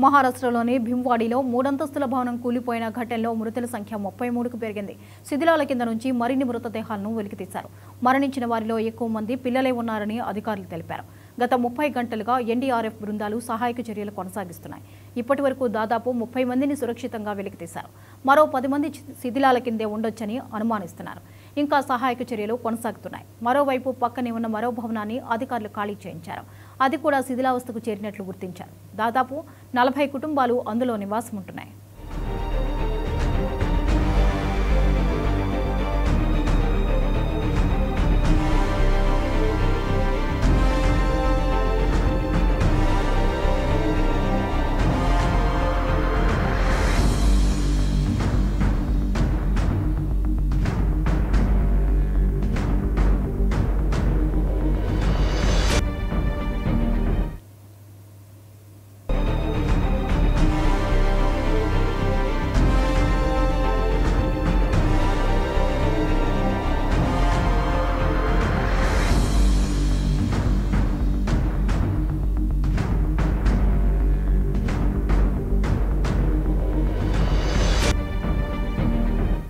మహారాష్ట్రలోని భీమ్వాడిలో మూడంతస్తుల భవనం కూలిపోయిన ఘటనలో మృతుల సంఖ్య ముప్పై మూడుకు పెరిగింది శిథిలాల కింద నుంచి మరిన్ని మృతదేహాలను వెలికితీశారు మరణించిన వారిలో ఎక్కువ మంది పిల్లలే ఉన్నారని అధికారులు తెలిపారు గత ముప్పై గంటలుగా ఎన్డీఆర్ఎఫ్ బృందాలు సహాయక చర్యలు కొనసాగిస్తున్నాయి ఇప్పటి వరకు దాదాపు ముప్పై మందిని సురక్షితంగా వెలికితీశారు మరో పది మంది చి- శిథిలాల కిందే ఉండొచ్చని అనుమానిస్తున్నారు ఇంకా సహాయక చర్యలు కొనసాగుతున్నాయి మరోవైపు పక్కనే ఉన్న మరో భవనాన్ని అధికారులు ఖాళీ చేయించారు అది కూడా శిథిలావస్థకు చేరినట్లు గుర్తించారు దాదాపు నలభై కుటుంబాలు అందులో నివాసం ఉంటున్నాయి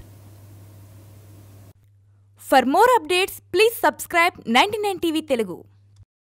For more updates, please subscribe 99 TV Telugu.